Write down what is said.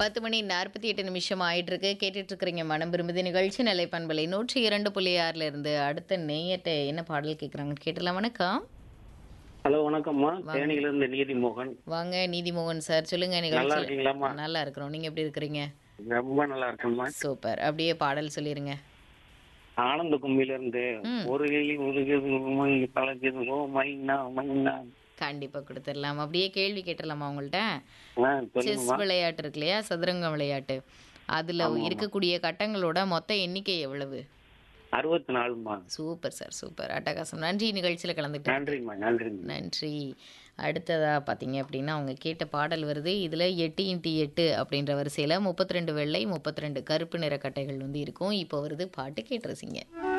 பத்து மணி நாற்பத்தி எட்டு நிமிஷம் ஆயிட்டு இருக்கு கேட்டுட்டு இருக்கிறீங்க மனம் விரும்புது நிகழ்ச்சி நிலை பண்பலை நூற்றி இரண்டு புள்ளி ஆறுல இருந்து அடுத்த நேயட்ட என்ன பாடல் கேட்குறாங்க கேட்டலாம் வணக்கம் ஹலோ வணக்கம்மா தேனியில இருந்து நீதி மோகன் வாங்க நீதிமோகன் சார் சொல்லுங்க நல்லா நிகழ்ச்சி இருக்கீங்களாம்மா நல்லா இருக்கிறோம் நீங்க எப்படி இருக்கிறீங்க ரொம்ப நல்லா இருக்கேம்மா சூப்பர் அப்படியே பாடல் சொல்லிருங்க ஆனந்த கும்பில இருந்து ம். ஒரு கிளி உருகுது கலக்குது ஓ மைனா மைனா கண்டிப்பா கொடுத்துடலாம் அப்படியே கேள்வி கேட்டலாமா உங்கள்ட்ட ஆ, செஸ் சொல்லுங்கம்மா விளையாட்டு இருக்கு இல்லையா சதுரங்கம் விளையாட்டு அதுல இருக்கக்கூடிய கட்டங்களோட மொத்த எண்ணிக்கை எவ்வளவு அறுபத்தி நாலுமா சூப்பர் சார் சூப்பர் அட்டகாசம் நன்றி நிகழ்ச்சியில் கலந்துக்கிட்டேன் நன்றிம்மா நன்றிம்மா நன்றி அடுத்ததாக பார்த்தீங்க அப்படின்னா அவங்க கேட்ட பாடல் வருது இதில் எட்டு இன்ட்டு எட்டு அப்படின்ற வரிசையில் முப்பத்தி ரெண்டு வெள்ளை முப்பத்தி ரெண்டு கருப்பு நிற கட்டைகள் வந்து இருக்கும் இப்போ வருது பாட்டு கேட்டுருசிங்க